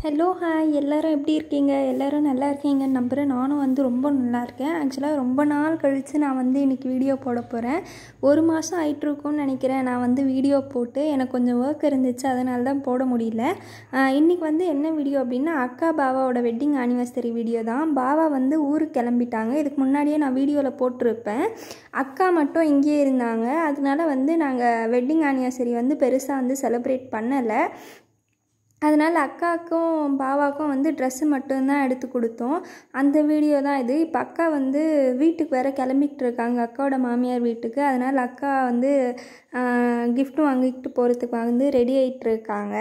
hello hi எல்லோரும் எப்படி இருக்கீங்க எல்லோரும் நல்லா இருக்கீங்கன்னு நம்புகிறேன் நானும் வந்து ரொம்ப நல்லா இருக்கேன் ஆக்சுவலாக ரொம்ப நாள் கழித்து நான் வந்து இன்றைக்கி வீடியோ போட போகிறேன் ஒரு மாதம் ஆயிட்டிருக்கும்னு நினைக்கிறேன் நான் வந்து வீடியோ போட்டு எனக்கு கொஞ்சம் ஒர்க் இருந்துச்சு அதனால தான் போட முடியல இன்றைக்கி வந்து என்ன வீடியோ அப்படின்னா அக்கா பாவாவோட வெட்டிங் ஆனிவர்சரி வீடியோ தான் பாவா வந்து ஊருக்கு கிளம்பிட்டாங்க இதுக்கு முன்னாடியே நான் வீடியோவில் போட்டிருப்பேன் அக்கா மட்டும் இங்கேயே இருந்தாங்க அதனால வந்து நாங்கள் வெட்டிங் ஆனிவர்சரி வந்து பெருசாக வந்து செலிப்ரேட் பண்ணலை அதனால் அக்காவுக்கும் பாவாவுக்கும் வந்து ட்ரெஸ்ஸு மட்டும்தான் எடுத்து கொடுத்தோம் அந்த வீடியோ தான் இது இப்போ அக்கா வந்து வீட்டுக்கு வேறு கிளம்பிக்கிட்டு இருக்காங்க அக்காவோட மாமியார் வீட்டுக்கு அதனால் அக்கா வந்து கிஃப்ட்டும் வாங்கிக்கிட்டு போகிறதுக்கு வந்து ரெடி ஆகிட்டு இருக்காங்க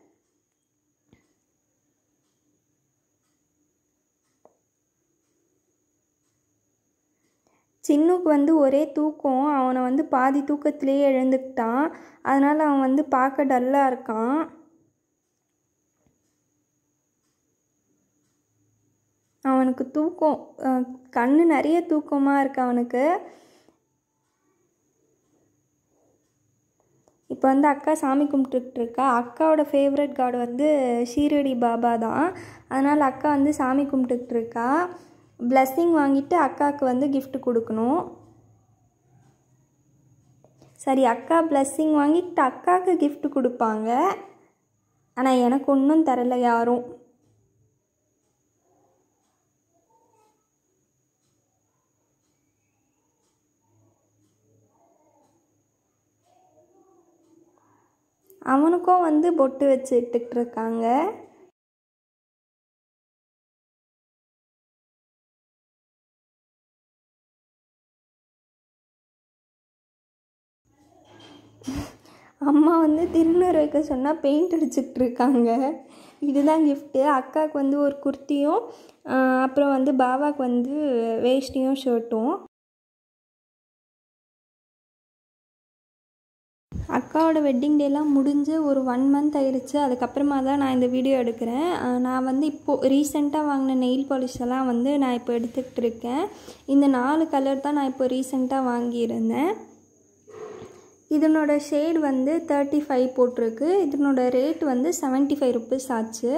சின்னுக்கு வந்து ஒரே தூக்கம் அவனை வந்து பாதி தூக்கத்திலேயே எழுந்துக்கிட்டான் அதனால் அவன் வந்து பார்க்க டல்லாக இருக்கான் அவனுக்கு தூக்கம் கண்ணு நிறைய தூக்கமாக இருக்கு அவனுக்கு இப்போ வந்து அக்கா சாமி கும்பிட்டுட்டு இருக்கா அக்காவோட ஃபேவரட் காட் வந்து ஷீரடி பாபா தான் அதனால் அக்கா வந்து சாமி கும்பிட்டுட்டு இருக்கா பிளஸ்ஸிங் வாங்கிட்டு அக்காவுக்கு வந்து கிஃப்ட் கொடுக்கணும் சரி அக்கா பிளஸ்ஸிங் வாங்கிட்டு அக்காவுக்கு கிஃப்ட் கொடுப்பாங்க ஆனால் எனக்கு ஒன்றும் தரல யாரும் அவனுக்கும் வந்து பொட்டு வச்சுட்டுக்கிட்டு இருக்காங்க அம்மா வந்து திருநூறு வைக்க சொன்னால் பெயிண்ட் அடிச்சுக்கிட்டு இருக்காங்க இதுதான் கிஃப்ட்டு அக்காவுக்கு வந்து ஒரு குர்த்தியும் அப்புறம் வந்து பாபாவுக்கு வந்து வேஷ்டியும் ஷர்ட்டும் அக்காவோட வெட்டிங் டேலாம் முடிஞ்சு ஒரு ஒன் மந்த் ஆயிடுச்சு அதுக்கப்புறமா தான் நான் இந்த வீடியோ எடுக்கிறேன் நான் வந்து இப்போது ரீசெண்டாக வாங்கின நெயில் பாலிஷ் எல்லாம் வந்து நான் இப்போ எடுத்துக்கிட்டு இருக்கேன் இந்த நாலு கலர் தான் நான் இப்போ ரீசெண்டாக வாங்கியிருந்தேன் இதனோட ஷேட் வந்து தேர்ட்டி ஃபைவ் போட்டிருக்கு இதனோட ரேட் வந்து செவன்ட்டி ஃபைவ் ருபீஸ் ஆச்சு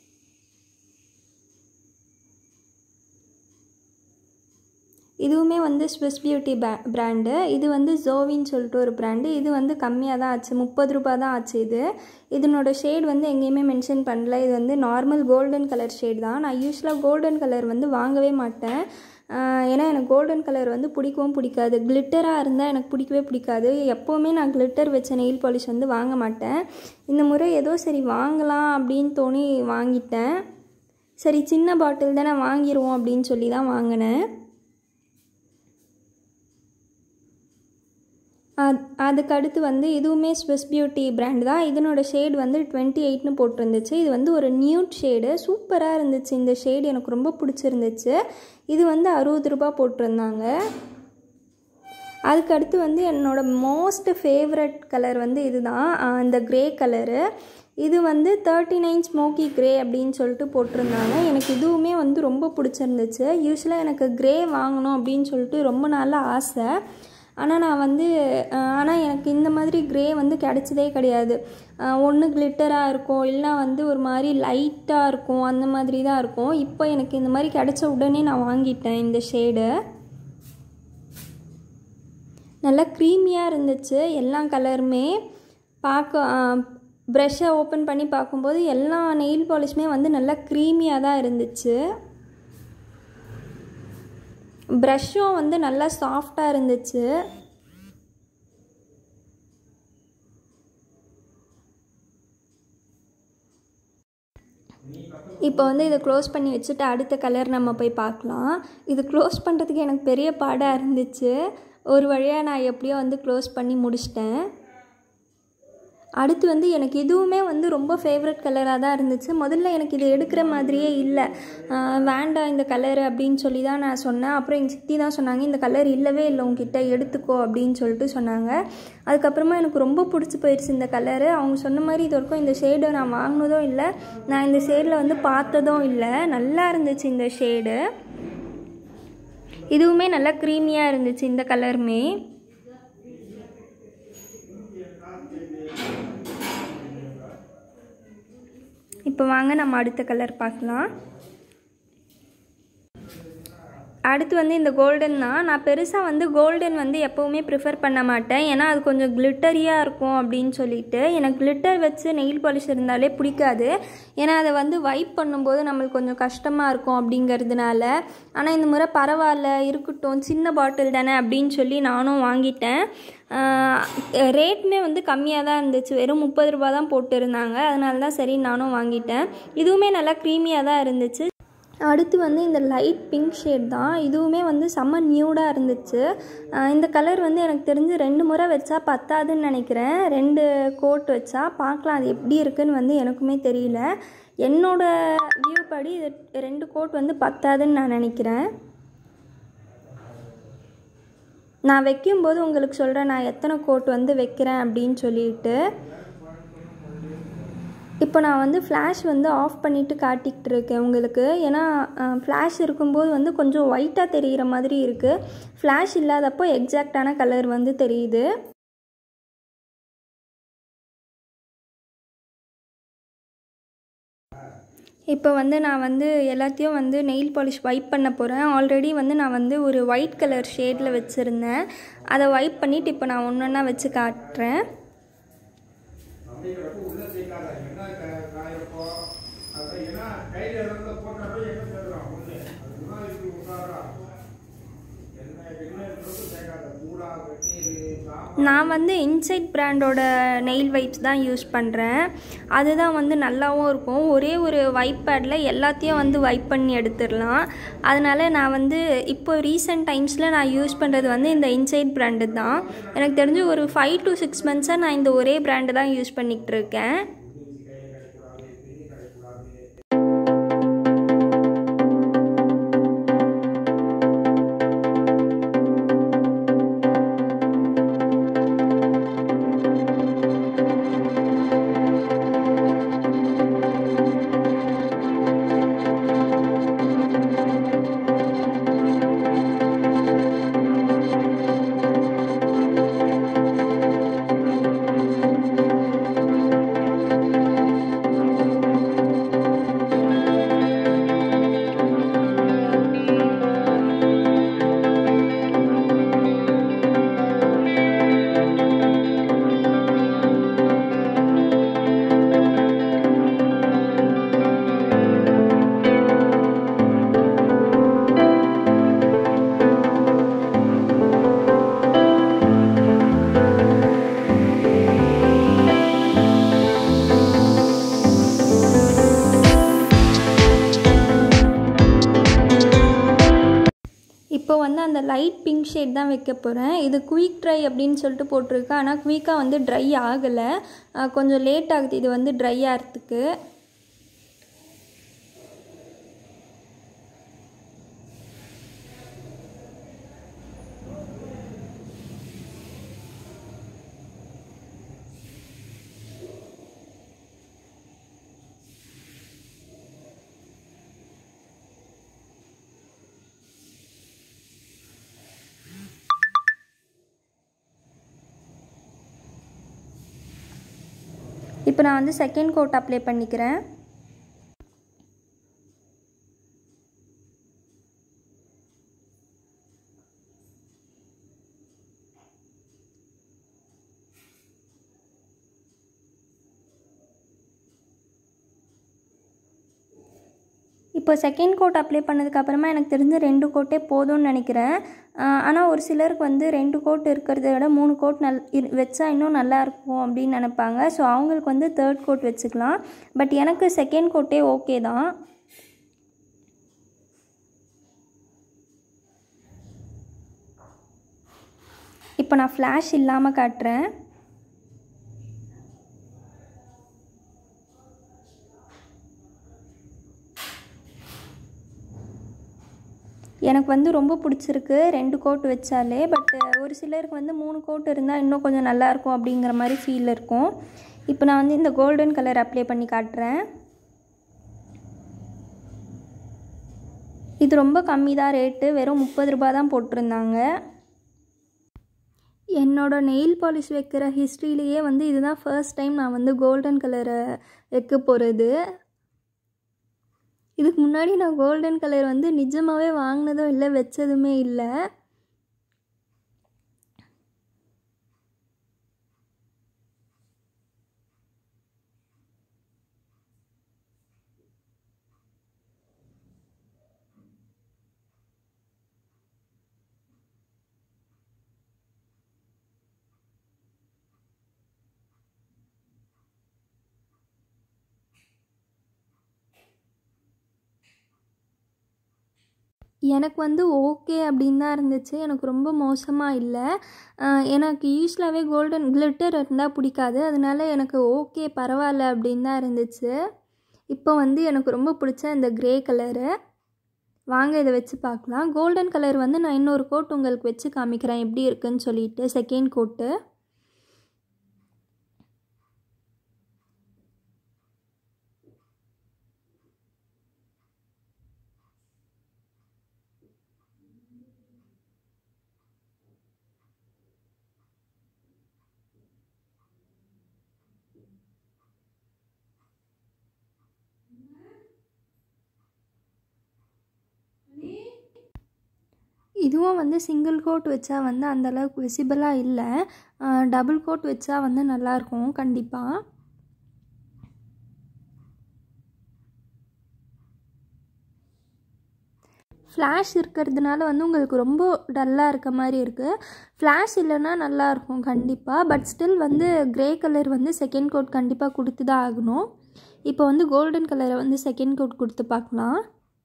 இதுவுமே வந்து ஸ்விஸ் பியூட்டி பே பிராண்டு இது வந்து ஜோவின்னு சொல்லிட்டு ஒரு பிராண்டு இது வந்து கம்மியாக தான் ஆச்சு முப்பது ரூபா தான் ஆச்சு இது இதனோட ஷேட் வந்து எங்கேயுமே மென்ஷன் பண்ணல இது வந்து நார்மல் கோல்டன் கலர் ஷேட் தான் நான் யூஸ்வலாக கோல்டன் கலர் வந்து வாங்கவே மாட்டேன் ஏன்னா எனக்கு கோல்டன் கலர் வந்து பிடிக்கவும் பிடிக்காது கிளிட்டராக இருந்தால் எனக்கு பிடிக்கவே பிடிக்காது எப்போவுமே நான் கிளிட்டர் வச்ச நெயில் பாலிஷ் வந்து வாங்க மாட்டேன் இந்த முறை ஏதோ சரி வாங்கலாம் அப்படின்னு தோணி வாங்கிட்டேன் சரி சின்ன பாட்டில் தானே வாங்கிடுவோம் அப்படின்னு சொல்லி தான் வாங்கினேன் அதுக்கு அடுத்து வந்து இதுவுமே ஸ்விஸ் பியூட்டி பிராண்ட் தான் இதனோட ஷேட் வந்து டுவெண்ட்டி எயிட்னு போட்டிருந்துச்சு இது வந்து ஒரு நியூட் ஷேடு சூப்பராக இருந்துச்சு இந்த ஷேடு எனக்கு ரொம்ப பிடிச்சிருந்துச்சு இது வந்து அறுபது ரூபா போட்டிருந்தாங்க அதுக்கு அடுத்து வந்து என்னோடய மோஸ்ட் ஃபேவரட் கலர் வந்து இதுதான் இந்த க்ரே கலரு இது வந்து தேர்ட்டி நைன் ஸ்மோக்கி க்ரே அப்படின்னு சொல்லிட்டு போட்டிருந்தாங்க எனக்கு இதுவுமே வந்து ரொம்ப பிடிச்சிருந்துச்சு யூஸ்வலாக எனக்கு க்ரே வாங்கணும் அப்படின்னு சொல்லிட்டு ரொம்ப நாளாக ஆசை ஆனால் நான் வந்து ஆனால் எனக்கு இந்த மாதிரி க்ரே வந்து கிடச்சதே கிடையாது ஒன்று கிளிட்டராக இருக்கும் இல்லைனா வந்து ஒரு மாதிரி லைட்டாக இருக்கும் அந்த மாதிரி தான் இருக்கும் இப்போ எனக்கு இந்த மாதிரி கிடச்ச உடனே நான் வாங்கிட்டேன் இந்த ஷேடு நல்லா க்ரீமியாக இருந்துச்சு எல்லா கலருமே பார்க்க ப்ரெஷ்ஷை ஓப்பன் பண்ணி பார்க்கும்போது எல்லா நெயில் பாலிஷுமே வந்து நல்லா க்ரீமியாக தான் இருந்துச்சு ப்ரஷ்ஷும் வந்து நல்லா சாஃப்டாக இருந்துச்சு இப்போ வந்து இதை க்ளோஸ் பண்ணி வச்சுட்டு அடுத்த கலர் நம்ம போய் பார்க்கலாம் இது க்ளோஸ் பண்ணுறதுக்கு எனக்கு பெரிய பாடாக இருந்துச்சு ஒரு வழியாக நான் எப்படியோ வந்து க்ளோஸ் பண்ணி முடிச்சிட்டேன் அடுத்து வந்து எனக்கு இதுவுமே வந்து ரொம்ப ஃபேவரட் கலராக தான் இருந்துச்சு முதல்ல எனக்கு இது எடுக்கிற மாதிரியே இல்லை வேண்டாம் இந்த கலரு அப்படின்னு சொல்லி தான் நான் சொன்னேன் அப்புறம் எங்கள் சித்தி தான் சொன்னாங்க இந்த கலர் இல்லவே இல்லை உங்ககிட்ட எடுத்துக்கோ அப்படின்னு சொல்லிட்டு சொன்னாங்க அதுக்கப்புறமா எனக்கு ரொம்ப பிடிச்சி போயிடுச்சு இந்த கலரு அவங்க சொன்ன மாதிரி இது வரைக்கும் இந்த ஷேடை நான் வாங்கினதும் இல்லை நான் இந்த ஷேடில் வந்து பார்த்ததும் இல்லை நல்லா இருந்துச்சு இந்த ஷேடு இதுவுமே நல்லா க்ரீமியாக இருந்துச்சு இந்த கலருமே இப்போ வாங்க நம்ம அடுத்த கலர் பார்க்கலாம் அடுத்து வந்து இந்த கோல்டன் தான் நான் பெருசாக வந்து கோல்டன் வந்து எப்போவுமே ப்ரிஃபர் பண்ண மாட்டேன் ஏன்னா அது கொஞ்சம் கிளிட்டரியாக இருக்கும் அப்படின்னு சொல்லிட்டு எனக்கு கிளிட்டர் வச்சு நெயில் பாலிஷ் இருந்தாலே பிடிக்காது ஏன்னா அதை வந்து வைப் பண்ணும்போது நம்மளுக்கு கொஞ்சம் கஷ்டமாக இருக்கும் அப்படிங்கிறதுனால ஆனால் இந்த முறை பரவாயில்ல இருக்கட்டும் சின்ன பாட்டில் தானே அப்படின்னு சொல்லி நானும் வாங்கிட்டேன் ரேட்டுமே வந்து கம்மியாக தான் இருந்துச்சு வெறும் முப்பது ரூபா தான் போட்டிருந்தாங்க அதனால தான் சரி நானும் வாங்கிட்டேன் இதுவுமே நல்லா க்ரீமியாக தான் இருந்துச்சு அடுத்து வந்து இந்த லைட் பிங்க் ஷேட் தான் இதுவுமே வந்து செம்ம நியூடாக இருந்துச்சு இந்த கலர் வந்து எனக்கு தெரிஞ்சு ரெண்டு முறை வச்சா பத்தாதுன்னு நினைக்கிறேன் ரெண்டு கோட் வச்சா பார்க்கலாம் அது எப்படி இருக்குன்னு வந்து எனக்குமே தெரியல என்னோட வியூ படி இது ரெண்டு கோட் வந்து பத்தாதுன்னு நான் நினைக்கிறேன் நான் வைக்கும்போது உங்களுக்கு சொல்கிறேன் நான் எத்தனை கோட் வந்து வைக்கிறேன் அப்படின்னு சொல்லிட்டு இப்போ நான் வந்து ஃப்ளாஷ் வந்து ஆஃப் பண்ணிவிட்டு காட்டிக்கிட்டு இருக்கேன் உங்களுக்கு ஏன்னா ஃப்ளாஷ் இருக்கும்போது வந்து கொஞ்சம் ஒயிட்டாக தெரிகிற மாதிரி இருக்குது ஃப்ளாஷ் இல்லாதப்போ எக்ஸாக்டான கலர் வந்து தெரியுது இப்போ வந்து நான் வந்து எல்லாத்தையும் வந்து நெயில் பாலிஷ் வைப் பண்ண போகிறேன் ஆல்ரெடி வந்து நான் வந்து ஒரு ஒயிட் கலர் ஷேடில் வச்சுருந்தேன் அதை வைப் பண்ணிவிட்டு இப்போ நான் ஒன்று ஒன்றா வச்சு காட்டுறேன் அப்படிங்கிறப்ப உள்ள சேர்க்காத என்ன காயப்போ அது ஏன்னா கையில் இருந்து போட்டப்போ என்ன சேர்க்கலாம் ஒன்று அது முன்னாடி இப்படி உட்காரா என்ன என்ன இருக்கிறது சேர்க்காத கூடா வெந்நீர் சாம்பார் நான் வந்து இன்சைட் பிராண்டோட நெயில் வைப்ஸ் தான் யூஸ் பண்ணுறேன் அதுதான் வந்து நல்லாவும் இருக்கும் ஒரே ஒரு வைப் பேடில் எல்லாத்தையும் வந்து வைப் பண்ணி எடுத்துடலாம் அதனால் நான் வந்து இப்போ ரீசெண்ட் டைம்ஸில் நான் யூஸ் பண்ணுறது வந்து இந்த இன்சைட் பிராண்டு தான் எனக்கு தெரிஞ்சு ஒரு ஃபைவ் டு சிக்ஸ் மந்த்ஸாக நான் இந்த ஒரே பிராண்டு தான் யூஸ் பண்ணிகிட்டு இருக்கேன் இப்போ வந்து அந்த லைட் பிங்க் ஷேட் தான் வைக்க போகிறேன் இது குயிக் ட்ரை அப்படின்னு சொல்லிட்டு போட்டிருக்கு ஆனால் குயிக்காக வந்து ட்ரை ஆகலை அஹ் கொஞ்சம் லேட் ஆகுது இது வந்து ட்ரை ஆகிறதுக்கு இப்போ நான் வந்து செகண்ட் கோட் அப்ளை பண்ணிக்கிறேன் இப்போ செகண்ட் கோட் அப்ளை பண்ணதுக்கப்புறமா எனக்கு தெரிஞ்சு ரெண்டு கோட்டே போதும்னு நினைக்கிறேன் ஆனால் ஒரு சிலருக்கு வந்து ரெண்டு கோட் இருக்கிறத விட மூணு கோட் நல் இரு- வச்சா இன்னும் நல்லா இருக்கும் அப்படின்னு நினைப்பாங்க ஸோ அவங்களுக்கு வந்து தேர்ட் கோட் வச்சுக்கலாம் பட் எனக்கு செகண்ட் கோட்டே ஓகே தான் இப்போ நான் ஃப்ளாஷ் இல்லாமல் காட்டுறேன் எனக்கு வந்து ரொம்ப பிடிச்சிருக்கு ரெண்டு கோட் வச்சாலே பட் ஒரு சிலருக்கு வந்து மூணு கோட் இருந்தால் இன்னும் கொஞ்சம் நல்லாயிருக்கும் அப்படிங்கிற மாதிரி ஃபீல் இருக்கும் இப்போ நான் வந்து இந்த கோல்டன் கலர் அப்ளை பண்ணி காட்டுறேன் இது ரொம்ப கம்மி தான் ரேட்டு வெறும் முப்பது ரூபா தான் போட்டிருந்தாங்க என்னோட நெயில் பாலிஷ் வைக்கிற ஹிஸ்ட்ரியிலேயே வந்து இதுதான் ஃபர்ஸ்ட் டைம் நான் வந்து கோல்டன் கலரை வைக்க போகிறது இதுக்கு முன்னாடி நான் கோல்டன் கலர் வந்து நிஜமாகவே வாங்கினதும் இல்லை வச்சதுமே இல்லை எனக்கு வந்து ஓகே அப்படின்னு தான் இருந்துச்சு எனக்கு ரொம்ப மோசமாக இல்லை ஆஹ் எனக்கு யூஸ்வலாகவே கோல்டன் கிளிட்டர் இருந்தால் பிடிக்காது அதனால எனக்கு ஓகே பரவாயில்ல அப்படின்னு தான் இருந்துச்சு இப்போ வந்து எனக்கு ரொம்ப பிடிச்ச இந்த க்ரே கலரு வாங்க இதை வச்சு பார்க்கலாம் கோல்டன் கலர் வந்து நான் இன்னொரு கோட் உங்களுக்கு வச்சு காமிக்கிறேன் எப்படி இருக்குன்னு சொல்லிட்டு செகண்ட் கோட்டு இதுவும் வந்து சிங்கிள் கோட் வச்சா வந்து அந்தளவுக்கு விசிபிளாக இல்லை டபுள் கோட் வச்சா வந்து நல்லாயிருக்கும் கண்டிப்பாக ஃப்ளாஷ் இருக்கிறதுனால வந்து உங்களுக்கு ரொம்ப டல்லாக இருக்க மாதிரி இருக்குது ஃப்ளாஷ் இல்லைன்னா நல்லாயிருக்கும் கண்டிப்பாக பட் ஸ்டில் வந்து க்ரே கலர் வந்து செகண்ட் கோட் கண்டிப்பாக கொடுத்து தான் ஆகணும் இப்போ வந்து கோல்டன் கலரை வந்து செகண்ட் கோட் கொடுத்து பார்க்கலாம்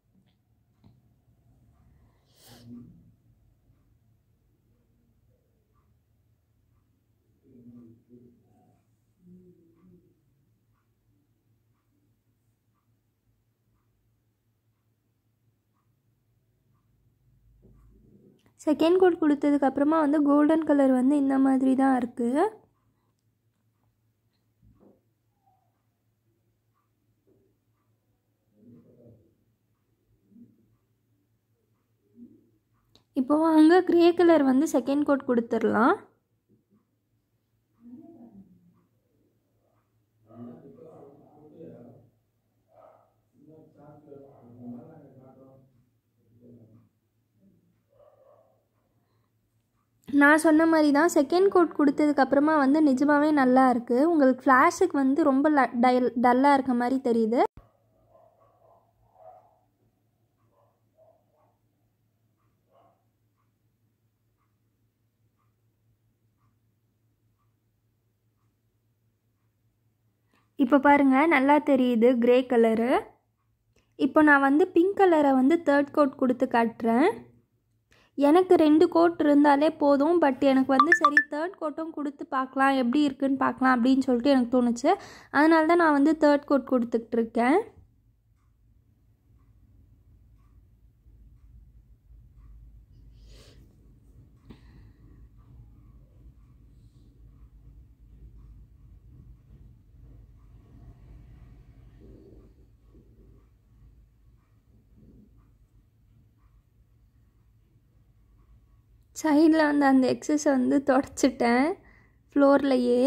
செகண்ட் கோட் கொடுத்ததுக்கப்புறமா வந்து கோல்டன் கலர் வந்து இந்த மாதிரி தான் இருக்குது இப்போ வாங்க க்ரே கலர் வந்து செகண்ட் கோட் கொடுத்துடலாம் நான் சொன்ன மாதிரி தான் செகண்ட் கோட் கொடுத்ததுக்கப்புறமா வந்து நிஜமாகவே நல்லா இருக்குது உங்களுக்கு ஃப்ளாஷுக்கு வந்து ரொம்ப ல டல் டல்லாக இருக்க மாதிரி தெரியுது இப்போ பாருங்கள் நல்லா தெரியுது க்ரே கலரு இப்போ நான் வந்து பிங்க் கலரை வந்து தேர்ட் கோட் கொடுத்து காட்டுறேன் எனக்கு ரெண்டு கோட் இருந்தாலே போதும் பட் எனக்கு வந்து சரி தேர்ட் கோட்டும் கொடுத்து பார்க்கலாம் எப்படி இருக்குன்னு பார்க்கலாம் அப்படின்னு சொல்லிட்டு எனக்கு தோணுச்சு அதனால தான் நான் வந்து தேர்ட் கோட் கொடுத்துக்கிட்டு இருக்கேன் சைடில் வந்து அந்த எக்ஸஸை வந்து தொடச்சிட்டேன் ஃப்ளோர்லையே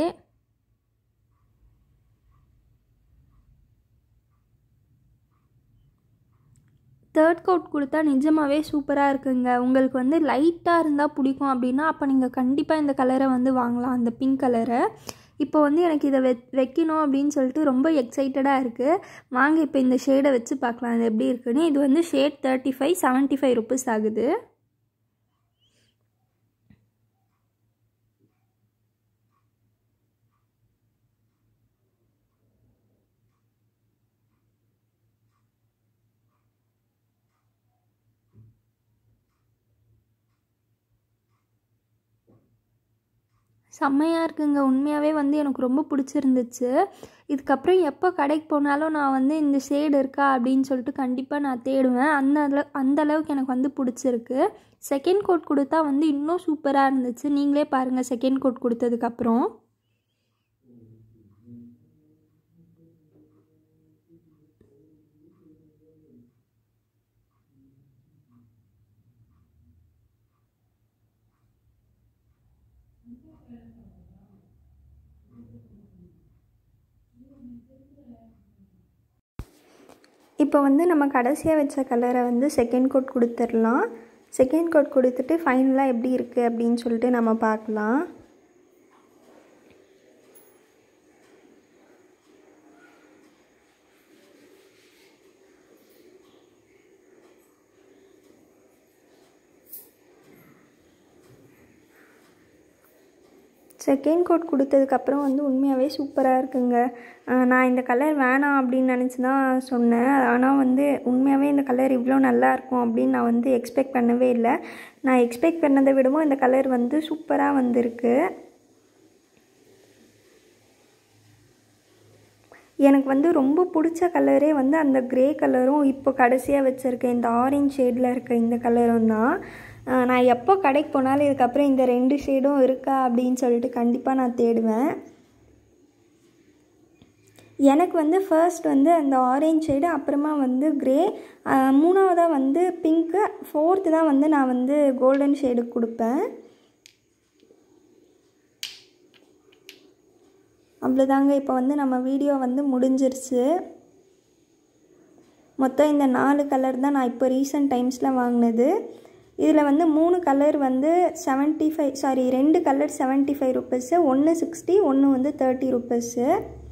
தேர்ட் கோட் கொடுத்தா நிஜமாகவே சூப்பராக இருக்குங்க உங்களுக்கு வந்து லைட்டாக இருந்தால் பிடிக்கும் அப்படின்னா அப்போ நீங்கள் கண்டிப்பாக இந்த கலரை வந்து வாங்கலாம் அந்த பிங்க் கலரை இப்போ வந்து எனக்கு இதை வெ வைக்கணும் அப்படின்னு சொல்லிட்டு ரொம்ப எக்ஸைட்டடாக இருக்குது வாங்க இப்போ இந்த ஷேடை வச்சு பார்க்கலாம் இது எப்படி இருக்குன்னு இது வந்து shade thirty five seventy five rupees ஆகுது செம்மையாக இருக்குங்க உண்மையாகவே வந்து எனக்கு ரொம்ப பிடிச்சிருந்துச்சு இதுக்கப்புறம் எப்போ கடைக்கு போனாலும் நான் வந்து இந்த ஷேடு இருக்கா அப்படின்னு சொல்லிட்டு கண்டிப்பாக நான் தேடுவேன் அந்த அளவு அந்த அளவுக்கு எனக்கு வந்து பிடிச்சிருக்கு செகண்ட் கோட் கொடுத்தா வந்து இன்னும் சூப்பராக இருந்துச்சு நீங்களே பாருங்கள் செகண்ட் கோட் கொடுத்ததுக்கப்புறம் இப்போ வந்து நம்ம கடைசியாக வச்ச கலரை வந்து செகண்ட் கோட் கொடுத்துடலாம் செகண்ட் கோட் கொடுத்துட்டு ஃபைனலாக எப்படி இருக்குது அப்படின்னு சொல்லிட்டு நம்ம பார்க்கலாம் செகண்ட் கோட் கொடுத்ததுக்கப்புறம் வந்து உண்மையாகவே சூப்பராக இருக்குங்க நான் இந்த கலர் வேணாம் அப்படின்னு நினச்சி தான் சொன்னேன் ஆனால் வந்து உண்மையாகவே இந்த கலர் இவ்வளோ நல்லா இருக்கும் அப்படின்னு நான் வந்து எக்ஸ்பெக்ட் பண்ணவே இல்லை நான் எக்ஸ்பெக்ட் பண்ணதை விடவும் இந்த கலர் வந்து சூப்பராக வந்திருக்கு எனக்கு வந்து ரொம்ப பிடிச்ச கலரே வந்து அந்த க்ரே கலரும் இப்போ கடைசியாக வச்சுருக்கேன் இந்த ஆரஞ்ச் ஷேடில் இருக்க இந்த கலரும் தான் நான் எப்போ கடைக்கு போனாலும் இதுக்கப்புறம் இந்த ரெண்டு ஷேடும் இருக்கா அப்படின்னு சொல்லிட்டு கண்டிப்பாக நான் தேடுவேன் எனக்கு வந்து ஃபர்ஸ்ட் வந்து அந்த ஆரஞ்ச் ஷேடு அப்புறமா வந்து க்ரே மூணாவதாக வந்து பிங்க்கு ஃபோர்த்து தான் வந்து நான் வந்து கோல்டன் ஷேடு கொடுப்பேன் அவ்வளோதாங்க இப்போ வந்து நம்ம வீடியோ வந்து முடிஞ்சிருச்சு மொத்தம் இந்த நாலு கலர் தான் நான் இப்போ ரீசெண்ட் டைம்ஸில் வாங்கினது இதில் வந்து மூணு கலர் வந்து செவன்ட்டி ஃபைவ் சாரி ரெண்டு கலர் செவன்ட்டி ஃபைவ் ருப்பீஸு ஒன்று சிக்ஸ்டி ஒன்று வந்து தேர்ட்டி ருப்பீஸு